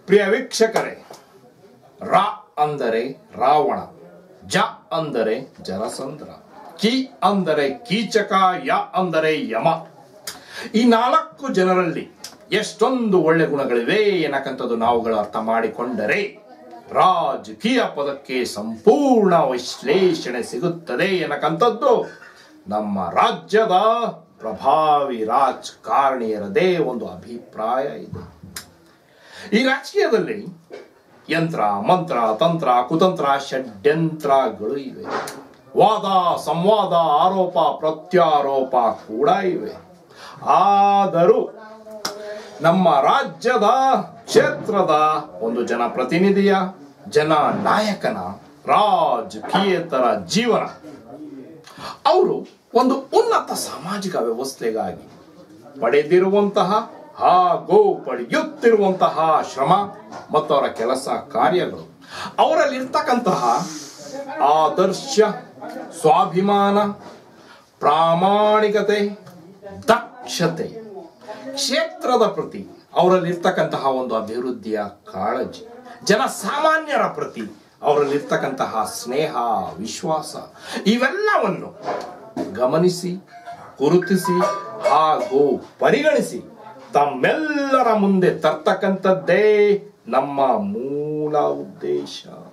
ಪ್ರಿಯ ವೀಕ್ಷಕರೇ ರಾ ಅಂದರೆ ರಾವಣ ಜ ಅಂದರೆ ಜರಸಂದ್ರ ಕಿ ಅಂದರೆ ಕೀಚಕ ಯ ಅಂದರೆ ಯಮ ಈ ನಾಲ್ಕು ಜನರಲ್ಲಿ ಎಷ್ಟೊಂದು ಒಳ್ಳೆ ಗುಣಗಳಿವೆ ಏನಕ್ಕಂಥದ್ದು ನಾವುಗಳು ಅರ್ಥ ಮಾಡಿಕೊಂಡರೆ ರಾಜಕೀಯ ಪದಕ್ಕೆ ಸಂಪೂರ್ಣ ವಿಶ್ಲೇಷಣೆ ಸಿಗುತ್ತದೆ ಏನಕ್ಕಂಥದ್ದು ನಮ್ಮ ರಾಜ್ಯದ ಪ್ರಭಾವಿ ರಾಜಕಾರಣಿಯರದೇ ಒಂದು ಅಭಿಪ್ರಾಯ ಇದೆ ಈ ರಾಜಕೀಯದಲ್ಲಿ ಯಂತ್ರ ಮಂತ್ರ ತಂತ್ರ ಕುತಂತ್ರ ಷಡ್ಯಂತ್ರಗಳು ಇವೆ ವಾದ ಸಂವಾದ ಆರೋಪ ಪ್ರತ್ಯಾರೋಪ ಕೂಡ ಇವೆ ಆದರೂ ನಮ್ಮ ರಾಜ್ಯದ ಕ್ಷೇತ್ರದ ಒಂದು ಜನಪ್ರತಿನಿಧಿಯ ಜನ ನಾಯಕನ ರಾಜಕೀಯೇತರ ಜೀವನ ಅವರು ಒಂದು ಉನ್ನತ ಸಾಮಾಜಿಕ ವ್ಯವಸ್ಥೆಗಾಗಿ ಪಡೆದಿರುವಂತಹ ಹಾಗೂ ಪಡೆಯುತ್ತಿರುವಂತಹ ಶ್ರಮ ಮತ್ತು ಅವರ ಕೆಲಸ ಕಾರ್ಯಗಳು ಅವರಲ್ಲಿರ್ತಕ್ಕಂತಹ ಆದರ್ಶ ಸ್ವಾಭಿಮಾನ ಪ್ರಾಮಾಣಿಕತೆ ದಕ್ಷತೆ ಕ್ಷೇತ್ರದ ಪ್ರತಿ ಅವರಲ್ಲಿರ್ತಕ್ಕಂತಹ ಒಂದು ಅಭಿವೃದ್ಧಿಯ ಕಾಳಜಿ ಜನಸಾಮಾನ್ಯರ ಪ್ರತಿ ಅವರಲ್ಲಿರ್ತಕ್ಕಂತಹ ಸ್ನೇಹ ವಿಶ್ವಾಸ ಇವೆಲ್ಲವನ್ನು ಗಮನಿಸಿ ಗುರುತಿಸಿ ಹಾಗೂ ಪರಿಗಣಿಸಿ ತಮ್ಮೆಲ್ಲರ ಮುಂದೆ ತರ್ತಕ್ಕಂಥದ್ದೇ ನಮ್ಮ ಮೂಲ ಉದ್ದೇಶ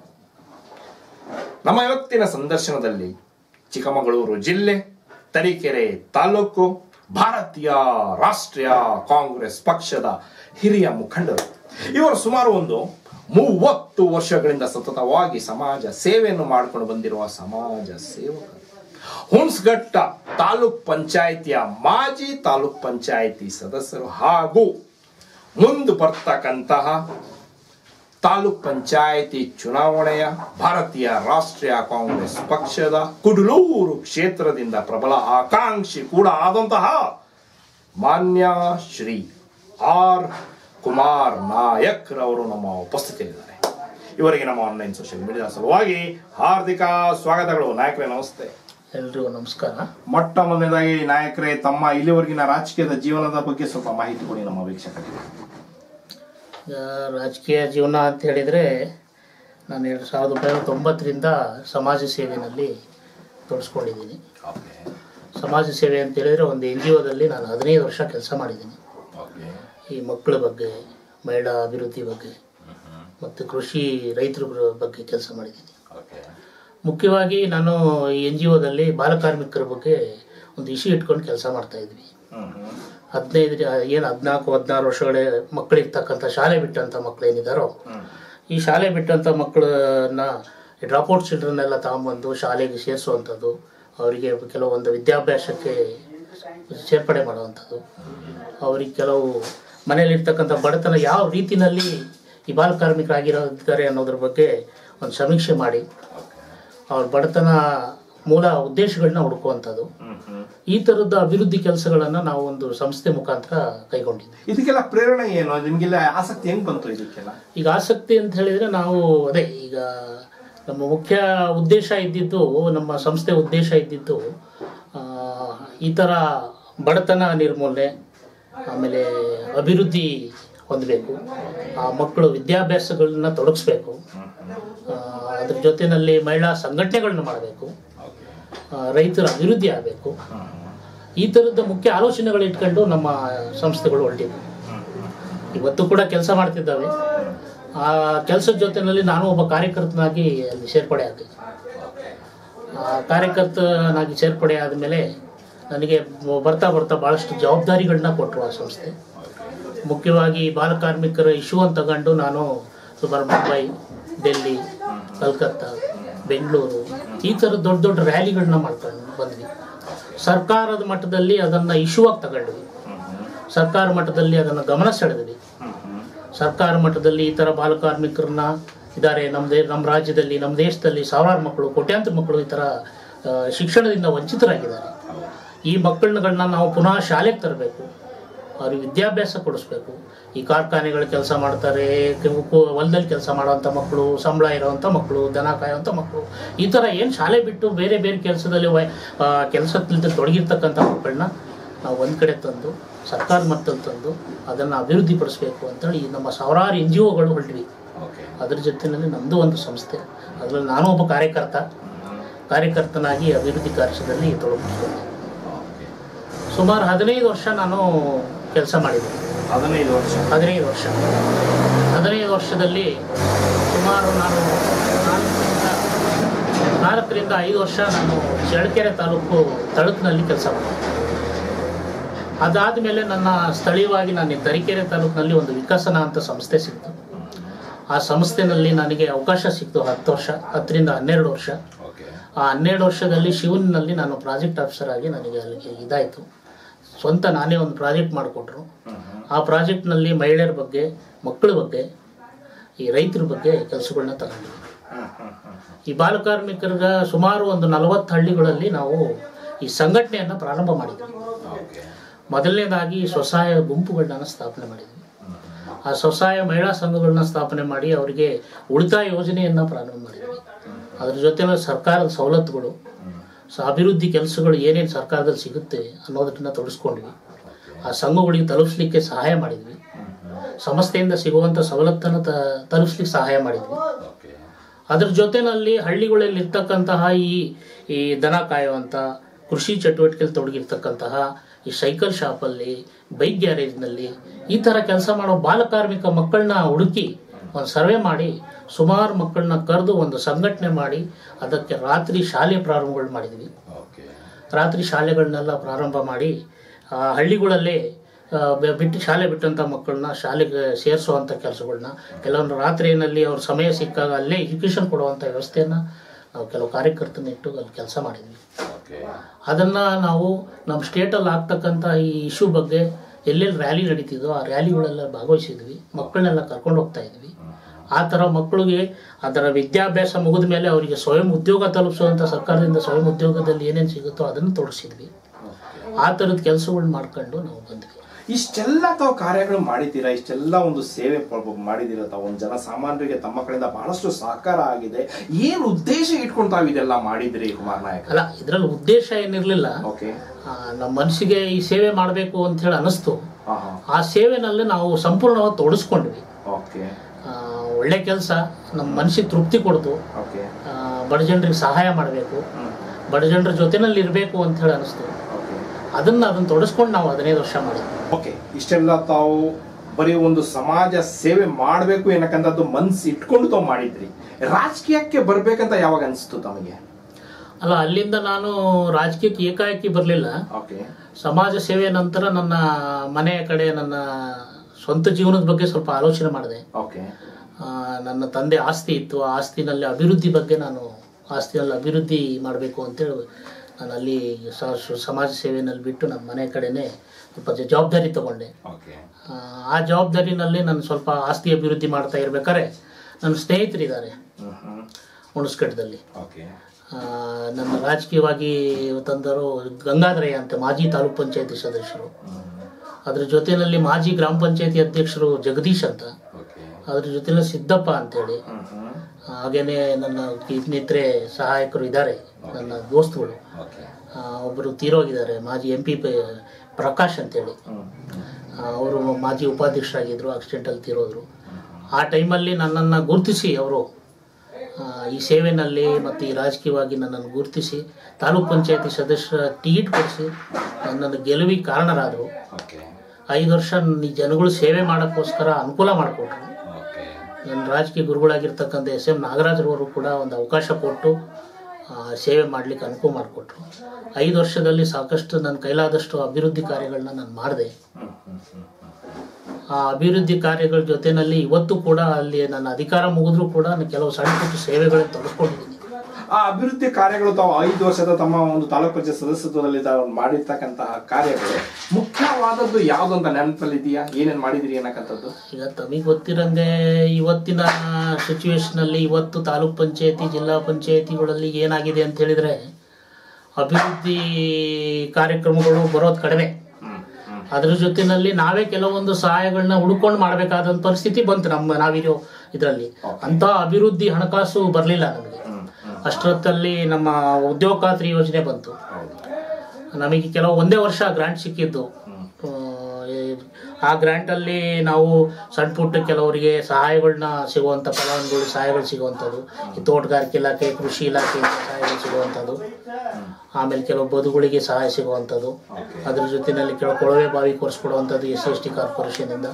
ನಮ್ಮ ಇವತ್ತಿನ ಸಂದರ್ಶನದಲ್ಲಿ ಚಿಕ್ಕಮಗಳೂರು ಜಿಲ್ಲೆ ತರೀಕೆರೆ ತಾಲೂಕು ಭಾರತೀಯ ರಾಷ್ಟ್ರೀಯ ಕಾಂಗ್ರೆಸ್ ಪಕ್ಷದ ಹಿರಿಯ ಮುಖಂಡರು ಇವರು ಸುಮಾರು ಒಂದು ಮೂವತ್ತು ವರ್ಷಗಳಿಂದ ಸತತವಾಗಿ ಸಮಾಜ ಸೇವೆಯನ್ನು ಮಾಡಿಕೊಂಡು ಬಂದಿರುವ ಸಮಾಜ ಸೇವಕರು ಹುಣಸ್ಘಟ್ಟ ತಾಲೂಕ್ ಪಂಚಾಯಿತಿಯ ಮಾಜಿ ತಾಲೂಕ್ ಪಂಚಾಯಿತಿ ಸದಸ್ಯರು ಹಾಗೂ ಮುಂದೆ ಬರ್ತಕ್ಕಂತಹ ತಾಲೂಕ್ ಪಂಚಾಯಿತಿ ಚುನಾವಣೆಯ ಭಾರತೀಯ ರಾಷ್ಟ್ರೀಯ ಕಾಂಗ್ರೆಸ್ ಪಕ್ಷದ ಕುಡಲೂರು ಕ್ಷೇತ್ರದಿಂದ ಪ್ರಬಲ ಆಕಾಂಕ್ಷಿ ಕೂಡ ಆದಂತಹ ಮಾನ್ಯ ಶ್ರೀ ಆರ್ ಕುಮಾರ್ ನಾಯಕ್ ರವರು ನಮ್ಮ ಉಪಸ್ಥಿತಿಯಲ್ಲಿದ್ದಾರೆ ಇವರಿಗೆ ನಮ್ಮ ಆನ್ಲೈನ್ ಸೋಷಿಯಲ್ ಮೀಡಿಯಾ ಸಲುವಾಗಿ ಹಾರ್ದಿಕ ಸ್ವಾಗತಗಳು ನಾಯಕರೇ ನಮಸ್ತೆ ಎಲ್ರಿಗೂ ನಮಸ್ಕಾರ ಮೊಟ್ಟ ಮೊದಲನೇದಾಗಿ ನಾಯಕರೇ ತಮ್ಮ ಇಲ್ಲಿವರೆಗಿನ ರಾಜಕೀಯದ ಜೀವನದ ಬಗ್ಗೆ ಸ್ವಲ್ಪ ಮಾಹಿತಿ ಕೊಡಿ ನಮ್ಮ ವೀಕ್ಷಕರಿಗೆ ಈಗ ರಾಜಕೀಯ ಜೀವನ ಅಂತ ಹೇಳಿದರೆ ನಾನು ಎರಡು ಸಾವಿರದ ಒಂಬೈನೂರ ತೊಂಬತ್ತರಿಂದ ಸಮಾಜ ಸೇವೆಯಲ್ಲಿ ತೊಡಸ್ಕೊಂಡಿದ್ದೀನಿ ಸಮಾಜ ಸೇವೆ ಅಂತ ಹೇಳಿದರೆ ಒಂದು ಎನ್ ಜಿ ಒದಲ್ಲಿ ನಾನು ಹದಿನೈದು ವರ್ಷ ಕೆಲಸ ಮಾಡಿದ್ದೀನಿ ಈ ಮಕ್ಕಳ ಬಗ್ಗೆ ಮಹಿಳಾ ಅಭಿವೃದ್ಧಿ ಬಗ್ಗೆ ಮತ್ತು ಕೃಷಿ ರೈತರ ಬಗ್ಗೆ ಕೆಲಸ ಮಾಡಿದ್ದೀನಿ ಮುಖ್ಯವಾಗಿ ನಾನು ಈ ಎನ್ ಜಿ ಒದಲ್ಲಿ ಬಾಲಕಾರ್ಮಿಕರ ಬಗ್ಗೆ ಒಂದು ಇಶ್ಯೂ ಇಟ್ಕೊಂಡು ಕೆಲಸ ಮಾಡ್ತಾ ಇದ್ವಿ ಹದಿನೈದು ಏನು ಹದಿನಾಲ್ಕು ಹದಿನಾರು ವರ್ಷಗಳ ಮಕ್ಕಳಿರ್ತಕ್ಕಂಥ ಶಾಲೆ ಬಿಟ್ಟಂಥ ಮಕ್ಳು ಏನಿದಾರೋ ಈ ಶಾಲೆ ಬಿಟ್ಟಂಥ ಮಕ್ಕಳನ್ನ ಡ್ರಾಪ್ಔಟ್ ಚಿಲ್ಡ್ರನ್ ಎಲ್ಲ ತಗೊಂಬಂದು ಶಾಲೆಗೆ ಸೇರಿಸುವಂಥದ್ದು ಅವರಿಗೆ ಕೆಲವೊಂದು ವಿದ್ಯಾಭ್ಯಾಸಕ್ಕೆ ಸೇರ್ಪಡೆ ಮಾಡುವಂಥದ್ದು ಅವರಿಗೆ ಕೆಲವು ಮನೆಯಲ್ಲಿರ್ತಕ್ಕಂಥ ಬಡತನ ಯಾವ ರೀತಿನಲ್ಲಿ ಈ ಬಾಲಕಾರ್ಮಿಕರಾಗಿರೋದಿದ್ದಾರೆ ಅನ್ನೋದ್ರ ಬಗ್ಗೆ ಒಂದು ಸಮೀಕ್ಷೆ ಮಾಡಿ ಅವ್ರ ಬಡತನ ಮೂಲ ಉದ್ದೇಶಗಳನ್ನ ಹುಡುಕುವಂಥದ್ದು ಈ ಥರದ ಅಭಿವೃದ್ಧಿ ಕೆಲಸಗಳನ್ನು ನಾವು ಒಂದು ಸಂಸ್ಥೆ ಮುಖಾಂತರ ಕೈಗೊಂಡಿದ್ವಿ ಇದಕ್ಕೆಲ್ಲ ಪ್ರೇರಣೆ ಏನು ನಿಮ್ಗೆಲ್ಲ ಆಸಕ್ತಿ ಹೆಂಗ್ ಬಂತು ಇದಕ್ಕೆಲ್ಲ ಈಗ ಆಸಕ್ತಿ ಅಂತ ಹೇಳಿದ್ರೆ ನಾವು ಅದೇ ಈಗ ನಮ್ಮ ಮುಖ್ಯ ಉದ್ದೇಶ ಇದ್ದಿದ್ದು ನಮ್ಮ ಸಂಸ್ಥೆ ಉದ್ದೇಶ ಇದ್ದಿದ್ದು ಆ, ಈ ಥರ ಬಡತನ ನಿರ್ಮೂಲನೆ ಆಮೇಲೆ ಅಭಿವೃದ್ಧಿ ಹೊಂದಬೇಕು ಆ ಮಕ್ಕಳು ವಿದ್ಯಾಭ್ಯಾಸಗಳನ್ನ ತೊಡಗಿಸ್ಬೇಕು ಆ, ಅದ್ರ ಜೊತೆಯಲ್ಲಿ ಮಹಿಳಾ ಸಂಘಟನೆಗಳನ್ನ ಮಾಡಬೇಕು ರೈತರ ಅಭಿವೃದ್ಧಿ ಆಗಬೇಕು ಈ ಥರದ ಮುಖ್ಯ ಆಲೋಚನೆಗಳು ಇಟ್ಕೊಂಡು ನಮ್ಮ ಸಂಸ್ಥೆಗಳು ಹೊರಟಿವೆ ಇವತ್ತು ಕೂಡ ಕೆಲಸ ಮಾಡ್ತಿದ್ದಾವೆ ಆ ಕೆಲಸದ ಜೊತೆಯಲ್ಲಿ ನಾನು ಒಬ್ಬ ಕಾರ್ಯಕರ್ತನಾಗಿ ಅಲ್ಲಿ ಸೇರ್ಪಡೆ ಆದೆ ಆ ಕಾರ್ಯಕರ್ತನಾಗಿ ಸೇರ್ಪಡೆ ಆದಮೇಲೆ ನನಗೆ ಬರ್ತಾ ಬರ್ತಾ ಭಾಳಷ್ಟು ಜವಾಬ್ದಾರಿಗಳನ್ನ ಕೊಟ್ಟರು ಆ ಸಂಸ್ಥೆ ಮುಖ್ಯವಾಗಿ ಬಾಲಕಾರ್ಮಿಕರ ಇಶ್ಯೂ ಅಂತ ತಗೊಂಡು ನಾನು ಸುಮಾರು ಮುಂಬೈ ಡೆಲ್ಲಿ ಕಲ್ಕತ್ತಾ ಬೆಂಗಳೂರು ಈ ಥರ ದೊಡ್ಡ ದೊಡ್ಡ ರ್ಯಾಲಿಗಳನ್ನ ಮಾಡ್ಕೊಂಡು ಬಂದ್ವಿ ಸರ್ಕಾರದ ಮಟ್ಟದಲ್ಲಿ ಅದನ್ನು ಇಶ್ಯೂ ಆಗಿ ತಗೊಂಡ್ವಿ ಸರ್ಕಾರ ಮಟ್ಟದಲ್ಲಿ ಅದನ್ನು ಗಮನ ಸೆಳೆದ್ವಿ ಸರ್ಕಾರ ಮಟ್ಟದಲ್ಲಿ ಈ ಥರ ಬಾಲಕಾರ್ಮಿಕರನ್ನ ಇದ್ದಾರೆ ನಮ್ಮ ದೇ ನಮ್ಮ ರಾಜ್ಯದಲ್ಲಿ ನಮ್ಮ ದೇಶದಲ್ಲಿ ಸಾವಿರಾರು ಮಕ್ಕಳು ಕೋಟ್ಯಾಂತರ ಮಕ್ಕಳು ಈ ಥರ ಆ, ಶಿಕ್ಷಣದಿಂದ ವಂಚಿತರಾಗಿದ್ದಾರೆ ಈ ಮಕ್ಕಳನ್ನ ನಾವು ಪುನಃ ಶಾಲೆಗೆ ತರಬೇಕು ಅವ್ರಿಗೆ ವಿದ್ಯಾಭ್ಯಾಸ ಕೊಡಿಸ್ಬೇಕು ಈ ಕಾರ್ಖಾನೆಗಳ ಕೆಲಸ ಮಾಡ್ತಾರೆ ಕೆ- ಕು- ಹೊಲದಲ್ಲಿ ಕೆಲಸ ಮಾಡೋವಂಥ ಮಕ್ಕಳು ಸಂಬಳ ಇರೋವಂಥ ಮಕ್ಕಳು ದನ ಕಾಯೋವಂಥ ಮಕ್ಕಳು ಈ ಥರ ಏನು ಶಾಲೆ ಬಿಟ್ಟು ಬೇರೆ ಬೇರೆ ಕೆಲಸದಲ್ಲಿ ವೈ ಕೆಲಸದಲ್ಲಿ ತೊಡಗಿರ್ತಕ್ಕಂಥ ಮಕ್ಕಳನ್ನ ನಾವು ಒಂದು ಕಡೆ ತಂದು ಸರ್ಕಾರದ ಮಟ್ಟದಲ್ಲಿ ತಂದು ಅದನ್ನು ಅಭಿವೃದ್ಧಿಪಡಿಸಬೇಕು ಅಂತೇಳಿ ಈ ನಮ್ಮ ಸಾವಿರಾರು ಎನ್ ಜಿ ಒಗಳು ಹೊರಟಿವಿ ಓಕೆ ಅದ್ರ ಜೊತೆಯಲ್ಲಿ ನಮ್ಮದು ಒಂದು ಸಂಸ್ಥೆ ಅದರಲ್ಲಿ ನಾನು ಒಬ್ಬ ಕಾರ್ಯಕರ್ತ ಕಾರ್ಯಕರ್ತನಾಗಿ ಅಭಿವೃದ್ಧಿ ಕಾರ್ಯದಲ್ಲಿ ತೊಡಗಿಸ್ಕೊಂಡೆ ಓಕೆ ಸುಮಾರು ಹದಿನೈದು ವರ್ಷ ನಾನು ಕೆಲಸ ಮಾಡಿದ್ದೆ ಹದಿನೈದು ವರ್ಷ ಹದಿನೈದು ವರ್ಷ ಹದಿನೈದು ವರ್ಷದಲ್ಲಿ ಸುಮಾರು ನಾನು ನಾಲ್ಕರಿಂದ ನಾಲ್ಕರಿಂದ ಐದು ವರ್ಷ ನಾನು ಚಳ್ಳಕೆರೆ ತಾಲೂಕು ತಳುಕಿನಲ್ಲಿ ಕೆಲಸ ಮಾಡಿದೆ ಅದಾದಮೇಲೆ ನನ್ನ ಸ್ಥಳೀಯವಾಗಿ ನಾನು ತರೀಕೆರೆ ತಾಲೂಕಿನಲ್ಲಿ ಒಂದು ವಿಕಸನ ಅಂತ ಸಂಸ್ಥೆ ಸಿಕ್ತು ಆ ಸಂಸ್ಥೆನಲ್ಲಿ ನನಗೆ ಅವಕಾಶ ಸಿಕ್ತು ಹತ್ತು ವರ್ಷ ಹತ್ತರಿಂದ ಹನ್ನೆರಡು ವರ್ಷ ಓಕೆ ಆ ಹನ್ನೆರಡು ವರ್ಷದಲ್ಲಿ ಶಿವನಿನಲ್ಲಿ ನಾನು ಪ್ರಾಜೆಕ್ಟ್ ಆಫೀಸರ್ ಆಗಿ ನನಗೆ ಅಲ್ಲಿಗೆ ಇದಾಯಿತು ಸ್ವಂತ ನಾನೇ ಒಂದು ಪ್ರಾಜೆಕ್ಟ್ ಮಾಡಿಕೊಟ್ರು ಆ ಪ್ರಾಜೆಕ್ಟ್ನಲ್ಲಿ ಮಹಿಳೆಯರ ಬಗ್ಗೆ ಮಕ್ಕಳ ಬಗ್ಗೆ ಈ ರೈತರ ಬಗ್ಗೆ ಕೆಲಸಗಳನ್ನ ತಗೊಂಡಿದ್ವಿ ಈ ಬಾಲಕಾರ್ಮಿಕರಿಗೆ ಸುಮಾರು ಒಂದು ನಲವತ್ತು ಹಳ್ಳಿಗಳಲ್ಲಿ ನಾವು ಈ ಸಂಘಟನೆಯನ್ನು ಪ್ರಾರಂಭ ಮಾಡಿದ್ವಿ ಓಕೆ ಮೊದಲನೇದಾಗಿ ಸ್ವಸಹಾಯ ಗುಂಪುಗಳನ್ನ ಸ್ಥಾಪನೆ ಮಾಡಿದ್ವಿ ಆ ಸ್ವಸಹಾಯ ಮಹಿಳಾ ಸಂಘಗಳನ್ನ ಸ್ಥಾಪನೆ ಮಾಡಿ ಅವರಿಗೆ ಉಳಿತಾಯ ಯೋಜನೆಯನ್ನು ಪ್ರಾರಂಭ ಮಾಡಿದ್ವಿ ಅದ್ರ ಜೊತೆ ಸರ್ಕಾರದ ಸವಲತ್ತುಗಳು ಸೊ ಅಭಿವೃದ್ಧಿ ಕೆಲಸಗಳು ಏನೇನು ಸರ್ಕಾರದಲ್ಲಿ ಸಿಗುತ್ತೆ ಅನ್ನೋದನ್ನ ತೊಡಸ್ಕೊಂಡ್ವಿ ಆ ಸಂಘಗಳಿಗೆ ತಲುಪಿಸ್ಲಿಕ್ಕೆ ಸಹಾಯ ಮಾಡಿದ್ವಿ ಸಂಸ್ಥೆಯಿಂದ ಸಿಗುವಂಥ ಸವಲತ್ತನ್ನು ತ ತಲುಪಿಸ್ಲಿಕ್ಕೆ ಸಹಾಯ ಮಾಡಿದ್ವಿ ಓಕೆ ಅದ್ರ ಜೊತೆನಲ್ಲಿ ಹಳ್ಳಿಗಳಲ್ಲಿ ಇರ್ತಕ್ಕಂತಹ ಈ ಈ ದನ ಕಾಯುವಂಥ ಕೃಷಿ ಚಟುವಟಿಕೆಯಲ್ಲಿ ತೊಡಗಿರ್ತಕ್ಕಂತಹ ಈ ಸೈಕಲ್ ಶಾಪಲ್ಲಿ ಬೈಕ್ ಗ್ಯಾರೇಜ್ನಲ್ಲಿ ಈ ಥರ ಕೆಲಸ ಮಾಡೋ ಬಾಲಕಾರ್ಮಿಕ ಮಕ್ಕಳನ್ನ ಹುಡುಕಿ ಒಂದು ಸರ್ವೆ ಮಾಡಿ ಸುಮಾರು ಮಕ್ಕಳನ್ನ ಕರೆದು ಒಂದು ಸಂಘಟನೆ ಮಾಡಿ ಅದಕ್ಕೆ ರಾತ್ರಿ ಶಾಲೆ ಪ್ರಾರಂಭಗಳು ಮಾಡಿದ್ವಿ ಓಕೆ ರಾತ್ರಿ ಶಾಲೆಗಳನ್ನೆಲ್ಲ ಪ್ರಾರಂಭ ಮಾಡಿ ಆ, ಹಳ್ಳಿಗಳಲ್ಲೇ ಆ, ಬೆ- ಬಿಟ್ಟು ಶಾಲೆ ಬಿಟ್ಟಂಥ ಮಕ್ಕಳನ್ನ ಶಾಲೆಗೆ ಸೇರಿಸುವಂಥ ಕೆಲಸಗಳನ್ನ ಕೆಲವೊಂದು ರಾತ್ರಿಯಲ್ಲಿ ಅವ್ರ ಸಮಯ ಸಿಕ್ಕಾಗ ಅಲ್ಲೇ ಎಜುಕೇಷನ್ ಕೊಡುವಂಥ ವ್ಯವಸ್ಥೆಯನ್ನು ನಾವು ಕೆಲವು ಕಾರ್ಯಕರ್ತನ ಇಟ್ಟು ಅಲ್ಲಿ ಕೆಲಸ ಮಾಡಿದ್ವಿ ಓಕೆ ಅದನ್ನು ನಾವು ನಮ್ಮ ಸ್ಟೇಟಲ್ಲಿ ಆಗ್ತಕ್ಕಂಥ ಈ ಇಶ್ಯೂ ಬಗ್ಗೆ ಎಲ್ಲೆಲ್ಲಿ ರ್ಯಾಲಿ ನಡೀತಿದೋ ಆ ರ್ಯಾಲಿಗಳೆಲ್ಲ ಭಾಗವಹಿಸಿದ್ವಿ ಮಕ್ಕಳನ್ನೆಲ್ಲ ಕರ್ಕೊಂಡು ಹೋಗ್ತಾ ಇದ್ವಿ ಆ ಥರ ಮಕ್ಕಳಿಗೆ ಅದರ ವಿದ್ಯಾಭ್ಯಾಸ ಮುಗಿದ ಮೇಲೆ ಅವರಿಗೆ ಸ್ವಯಂ ಉದ್ಯೋಗ ತಲುಪಿಸುವಂಥ ಸರ್ಕಾರದಿಂದ ಸ್ವಯಂ ಉದ್ಯೋಗದಲ್ಲಿ ಏನೇನು ಸಿಗುತ್ತೋ ಅದನ್ನು ತೊಡಗಿಸಿದ್ವಿ ಆ ಥರದ ಕೆಲಸಗಳು ಮಾಡ್ಕೊಂಡು ನಾವು ಬಂದ್ವಿ ಇಷ್ಟೆಲ್ಲ ತಾವು ಕಾರ್ಯಗಳು ಮಾಡಿದ್ದೀರಾ ಇಷ್ಟೆಲ್ಲ ಒಂದು ಸೇವೆ ಪ- ಮಾಡಿದ್ದೀರಾ ತಾವು ಒಂದು ಜನ ಸಾಮಾನ್ಯರಿಗೆ ತಮ್ಮ ಕಡೆಯಿಂದ ಬಹಳಷ್ಟು ಸಹಕಾರ ಆಗಿದೆ ಏನ್ ಉದ್ದೇಶ ಇಟ್ಕೊಂಡು ತಾವು ಇದೆಲ್ಲ ಮಾಡಿದ್ರಿ ಕುಮಾರ್ ನಾಯಕ್ ಅಲ್ಲ ಇದರಲ್ಲಿ ಉದ್ದೇಶ ಏನಿರಲಿಲ್ಲ ಓಕೆ ನಮ್ಮ ಮನಸ್ಸಿಗೆ ಈ ಸೇವೆ ಮಾಡಬೇಕು ಅಂತ ಹೇಳಿ ಅನ್ನಿಸ್ತು ಹಾ ಹಾ ಆ ಸೇವೆನಲ್ಲಿ ನಾವು ಸಂಪೂರ್ಣವಾಗಿ ತೊಡಗಿಸ್ಕೊಂಡ್ವಿ ಓಕೆ ಆ, ಒಳ್ಳೆ ಕೆಲಸ ನಮ್ಮ ಮನಸ್ಸಿಗೆ ತೃಪ್ತಿ ಕೊಡ್ತು ಓಕೆ ಆ, ಬಡ ಜನರಿಗೆ ಸಹಾಯ ಮಾಡಬೇಕು ಬಡ ಜನರ ಜೊತೆನಲ್ಲಿ ಇರಬೇಕು ಅಂತ ಹೇಳಿ ಅನಿಸ್ತು ಓಕೆ ಅದನ್ನ ಅದನ್ನ ತೊಡಸ್ಕೊಂಡು ನಾವು ಹದಿನೈದು ವರ್ಷ ಮಾಡಿದ್ವಿ ಓಕೆ ಇಷ್ಟೆಲ್ಲ ತಾವು ಬರೀ ಒಂದು ಸಮಾಜ ಸೇವೆ ಮಾಡಬೇಕು ಏನಕ್ಕಂಥದ್ದು ಮನ್ಸು ಇಟ್ಕೊಂಡು ತಾವು ಮಾಡಿದ್ರಿ ರಾಜಕೀಯಕ್ಕೆ ಬರ್ಬೇಕಂತ ಯಾವಾಗ ಅನಿಸ್ತು ತಮಗೆ ಅಲ್ಲ ಅಲ್ಲಿಂದ ನಾನು ರಾಜಕೀಯಕ್ಕೆ ಏಕಾಏಕಿ ಬರಲಿಲ್ಲ ಓಕೆ ಸಮಾಜ ಸೇವೆ ನಂತರ ನನ್ನ ಮನೆಯ ಕಡೆ ನನ್ನ ಸ್ವಂತ ಜೀವನದ ಬಗ್ಗೆ ಸ್ವಲ್ಪ ಆಲೋಚನೆ ಮಾಡಿದೆ ಓಕೆ ಆ, ನನ್ನ ತಂದೆ ಆಸ್ತಿ ಇತ್ತು ಆ ಆಸ್ತಿನಲ್ಲಿ ಅಭಿವೃದ್ಧಿ ಬಗ್ಗೆ ನಾನು ಆಸ್ತಿಯಲ್ಲಿ ಅಭಿವೃದ್ಧಿ ಮಾಡಬೇಕು ಅಂತೇಳಿ ನಾನು ಅಲ್ಲಿ ಸ- ಸ- ಸಮಾಜ ಸೇವೆಯಲ್ಲಿ ಬಿಟ್ಟು ನಮ್ಮ ಮನೆ ಕಡೆನೇ ಸ್ವಲ್ಪ ಜ- ಜವಾಬ್ದಾರಿ ತಗೊಂಡೆ ಓಕೆ ಆ, ಆ ಜವಾಬ್ದಾರಿನಲ್ಲಿ ನಾನು ಸ್ವಲ್ಪ ಆಸ್ತಿ ಅಭಿವೃದ್ಧಿ ಮಾಡ್ತಾ ಇರ್ಬೇಕಾದ್ರೆ ನನ್ನ ಸ್ನೇಹಿತರಿದ್ದಾರೆ ಹ್ಮ್ ಹ್ಮ್ ಹುಣಸ್ಕಟ್ಟದಲ್ಲಿ ಓಕೆ ಆ, ನನ್ನ ರಾಜಕೀಯವಾಗಿ ತಂದರು ಗಂಗಾಧರಯ್ಯ ಅಂತ ಮಾಜಿ ತಾಲೂಕ್ ಪಂಚಾಯತಿ ಸದಸ್ಯರು ಅದ್ರ ಜೊತೆಯಲ್ಲಿ ಮಾಜಿ ಗ್ರಾಮ ಪಂಚಾಯತಿ ಅಧ್ಯಕ್ಷರು ಜಗದೀಶ್ ಅಂತ ಓಕೆ ಅದ್ರ ಜೊತೆಲಿ ಸಿದ್ದಪ್ಪ ಅಂತೇಳಿ ಹ್ಮ್ ಹ್ಮ್ ಹಾಗೇನೆ ನನ್ನ ಇನ್ನಿತರೆ ಸಹಾಯಕರು ಇದ್ದಾರೆ ನನ್ನ ದೋಸ್ತುಗಳು ಓಕೆ ಆ, ಒಬ್ಬರು ತೀರೋಗಿದ್ದಾರೆ ಮಾಜಿ ಎಂ ಪಿ ಪ್ರಕಾಶ್ ಅಂತೇಳಿ ಹ್ಮ್ ಆ, ಅವರು ಮಾಜಿ ಉಪಾಧ್ಯಕ್ಷರಾಗಿದ್ದರು ಆಕ್ಸಿಡೆಂಟಲ್ಲಿ ತೀರೋದ್ರು ಆ ಟೈಮಲ್ಲಿ ನನ್ನನ್ನು ಗುರುತಿಸಿ ಅವರು ಈ ಸೇವೆನಲ್ಲಿ ಮತ್ತು ಈ ರಾಜಕೀಯವಾಗಿ ನನ್ನನ್ನು ಗುರುತಿಸಿ ತಾಲೂಕ್ ಪಂಚಾಯತಿ ಸದಸ್ಯರ ಟಿಕೆಟ್ ಕೊಡಿಸಿ ನನ್ನನ್ನು ಗೆಲುವಿಗೆ ಕಾರಣರಾದರು ಓಕೆ ಐದು ವರ್ಷ ಈ ಜನಗಳು ಸೇವೆ ಮಾಡೋಕ್ಕೋಸ್ಕರ ಅನುಕೂಲ ಮಾಡಿಕೊಟ್ರು ಓಕೆ ನನ್ನ ರಾಜಕೀಯ ಗುರುಗಳಾಗಿರ್ತಕ್ಕಂಥ ಎಸ್ ಎಂ ನಾಗರಾಜ್ರವರು ಕೂಡ ಒಂದು ಅವಕಾಶ ಕೊಟ್ಟು ಆ, ಸೇವೆ ಮಾಡಲಿಕ್ಕೆ ಅನುಕೂಲ ಮಾಡಿಕೊಟ್ರು ಐದು ವರ್ಷದಲ್ಲಿ ಸಾಕಷ್ಟು ನನ್ನ ಕೈಲಾದಷ್ಟು ಅಭಿವೃದ್ಧಿ ಕಾರ್ಯಗಳನ್ನ ನಾನು ಮಾಡಿದೆ ಹ್ಮ್ ಹ್ಮ್ ಹ್ಮ್ ಆ ಅಭಿವೃದ್ಧಿ ಕಾರ್ಯಗಳ ಜೊತೆಯಲ್ಲಿ ಇವತ್ತು ಕೂಡ ಅಲ್ಲಿ ನನ್ನ ಅಧಿಕಾರ ಮುಗಿದ್ರೂ ಕೂಡ ನಾನು ಕೆಲವು ಸಣ್ಣ ಪುಟ್ಟ ಸೇವೆಗಳನ್ನು ತೊಡಸ್ಕೊಂಡಿದ್ದೀನಿ ಆ ಅಭಿವೃದ್ಧಿ ಕಾರ್ಯಗಳು ತಾವು ಐದು ವರ್ಷದ ತಮ್ಮ ಒಂದು ತಾಲೂಕು ಪಂಚಾಯತ್ ಸದಸ್ಯತ್ವದಲ್ಲಿ ತಾವು ಮಾಡಿರ್ತಕ್ಕಂತಹ ಕಾರ್ಯಗಳು ಮುಖ್ಯವಾದದ್ದು ಯಾವ್ದು ಅಂತ ನೆನಪಲ್ಲಿ ಇದೆಯಾ ಏನೇನ್ ಮಾಡಿದಿರಿ ಅನ್ನಕ್ಕಂಥದ್ದು ಈಗ ತಮಗೆ ಗೊತ್ತಿರಂಗೆ ಇವತ್ತಿನ ಸಿಚುವೇಶನಲ್ಲಿ ಇವತ್ತು ತಾಲೂಕ್ ಪಂಚಾಯತಿ ಜಿಲ್ಲಾ ಪಂಚಾಯತಿಗಳಲ್ಲಿ ಏನಾಗಿದೆ ಅಂತ ಹೇಳಿದ್ರೆ ಅಭಿವೃದ್ಧಿ ಕಾರ್ಯಕ್ರಮಗಳು ಬರೋದು ಕಡಿಮೆ ಹ್ಮ್ ಹ್ಮ್ ಅದ್ರ ಜೊತೆನಲ್ಲಿ ನಾವೇ ಕೆಲವೊಂದು ಸಹಾಯಗಳನ್ನ ಹುಡುಕೊಂಡು ಮಾಡಬೇಕಾದಂತ ಪರಿಸ್ಥಿತಿ ಬಂತು ನಮ್ಮ ನಾವಿರೋ ಇದರಲ್ಲಿ ಅಂತ ಅಭಿವೃದ್ಧಿ ಹಣಕಾಸು ಬರಲಿಲ್ಲ ನಮಗೆ ಹ್ಮ್ ಹ್ಮ್ ಅಷ್ಟೊತ್ತಲ್ಲಿ ನಮ್ಮ ಉದ್ಯೋಗ ಖಾತ್ರಿ ಯೋಜನೆ ಬಂತು ಹೌದು ನಮಗೆ ಕೆಲವು ಒಂದೇ ವರ್ಷ ಗ್ರಾಂಟ್ ಸಿಕ್ಕಿದ್ದು ಹ್ಮ್ ಆ, ಆ ಗ್ರ್ಯಾಂಟಲ್ಲಿ ನಾವು ಸಣ್ಣ ಪುಟ್ಟ ಕೆಲವರಿಗೆ ಸಹಾಯಗಳನ್ನ ಸಿಗುವಂಥ ಫಲಾನುಭವಿ ಸಹಾಯಗಳು ಸಿಗುವಂಥದ್ದು ಈ ತೋಟಗಾರಿಕೆ ಇಲಾಖೆ ಕೃಷಿ ಇಲಾಖೆಯಿಂದ ಸಹಾಯಗಳು ಸಿಗುವಂಥದ್ದು ಆಮೇಲೆ ಕೆಲವು ಬದುಗಳಿಗೆ ಸಹಾಯ ಸಿಗುವಂಥದ್ದು ಓಕೆ ಅದ್ರ ಜೊತೆಯಲ್ಲಿ ಕೆಲವು ಕೊಳವೆ ಬಾವಿ ಕೊಡಿಸ್ಕೊಡುವಂಥದ್ದು ಎಸ್ ಸಿ ಎಸ್ ಟಿ ಕಾರ್ಪೊರೇಷನಿಂದ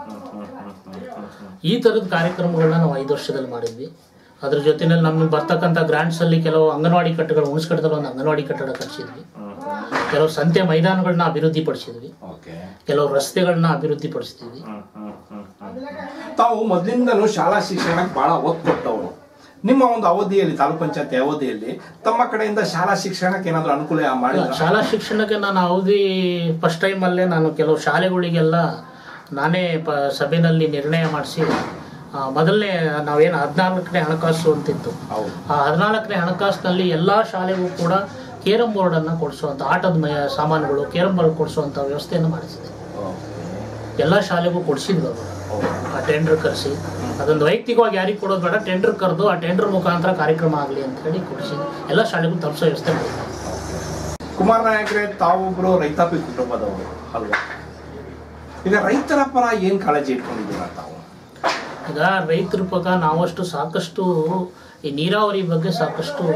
ಈ ಥರದ ಕಾರ್ಯಕ್ರಮಗಳನ್ನ ನಾವು ಐದು ವರ್ಷದಲ್ಲಿ ಮಾಡಿದ್ವಿ ಅದ್ರ ಜೊತೆಯಲ್ಲಿ ನಮಗೆ ಬರ್ತಕ್ಕಂಥ ಗ್ರಾಂಟ್ಸಲ್ಲಿ ಕೆಲವು ಅಂಗನವಾಡಿ ಕಟ್ಟಡಗಳು ಹುಣಸ್ಕಟ್ಟದಲ್ಲಿ ಒಂದು ಅಂಗನವಾಡಿ ಕಟ್ಟಡ ಕಟ್ಟಿಸಿದ್ವಿ ಕೆಲವು ಸಂತೆ ಮೈದಾನಗಳನ್ನ ಅಭಿವೃದ್ಧಿ ಪಡಿಸಿದ್ವಿ ಓಕೆ ಕೆಲವು ರಸ್ತೆಗಳನ್ನ ಅಭಿವೃದ್ಧಿ ಪಡಿಸ್ತೀವಿ ತಾವು ಮೊದಲಿಂದಲೂ ಶಾಲಾ ಶಿಕ್ಷಣಕ್ಕೆ ಬಹಳ ಒತ್ತು ಕೊಟ್ಟವರು ನಿಮ್ಮ ಒಂದು ಅವಧಿಯಲ್ಲಿ ತಾಲೂಕ್ ಪಂಚಾಯತಿ ಅವಧಿಯಲ್ಲಿ ತಮ್ಮ ಕಡೆಯಿಂದ ಶಾಲಾ ಶಿಕ್ಷಣಕ್ಕೆ ಏನಾದ್ರು ಅನುಕೂಲ ಮಾಡಿದ್ರ ಶಾಲಾ ಶಿಕ್ಷಣಕ್ಕೆ ನಾನು ಅವಧಿ ಫಸ್ಟ್ ಟೈಮಲ್ಲೇ ನಾನು ಕೆಲವು ಶಾಲೆಗಳಿಗೆಲ್ಲ ನಾನೇ ಪ ಸಭೆಯಲ್ಲಿ ನಿರ್ಣಯ ಮಾಡಿಸಿ ಮೊದಲನೇ ನಾವೇನು ಹದಿನಾಲ್ಕನೇ ಹಣಕಾಸು ಅಂತಿತ್ತು ಹೌದು ಆ ಹದಿನಾಲ್ಕನೇ ಹಣಕಾಸಿನಲ್ಲಿ ಎಲ್ಲ ಶಾಲೆಗೂ ಕೂಡ ಕೇರಂ ಬೋರ್ಡನ್ನು ಕೊಡಿಸುವಂಥ ಆಟದ ಮಯ ಸಾಮಾನುಗಳು ಕೇರಂ ಬೋರ್ಡ್ ಕೊಡಿಸುವಂಥ ವ್ಯವಸ್ಥೆಯನ್ನು ಮಾಡಿಸಿದೆ ಎಲ್ಲ ಶಾಲೆಗೂ ಕೊಡಿಸಿದ್ವಿ ಅವರು ಆ ಟೆಂಡರ್ ಕರೆಸಿ ಅದೊಂದು ವೈಯಕ್ತಿಕವಾಗಿ ಯಾರಿಗೆ ಕೊಡೋದು ಬೇಡ ಟೆಂಡರ್ ಕರೆದು ಆ ಟೆಂಡರ್ ಮುಖಾಂತರ ಕಾರ್ಯಕ್ರಮ ಆಗಲಿ ಅಂತ ಹೇಳಿ ಕೊಡಿಸಿ ಎಲ್ಲ ಶಾಲೆಗೂ ತಲುಪಿಸೋ ವ್ಯವಸ್ಥೆ ಮಾಡಿದ್ವಿ ಕುಮಾರ್ ನಾಯಕರೇ ತಾವೊಬ್ರು ರೈತಾಪಿ ಕುಟುಂಬದವರು ಅಲ್ವಾ ಈಗ ರೈತರ ಪರ ಏನ್ ಕಾಳಜಿ ಇಟ್ಕೊಂಡಿದ್ದೀರಾ ತಾವು ಈಗ ರೈತರ ಪಕ್ಕ ನಾವಷ್ಟು ಸಾಕಷ್ಟು ಈ ನೀರಾವರಿ ಬಗ್ಗೆ ಸಾಕಷ್ಟು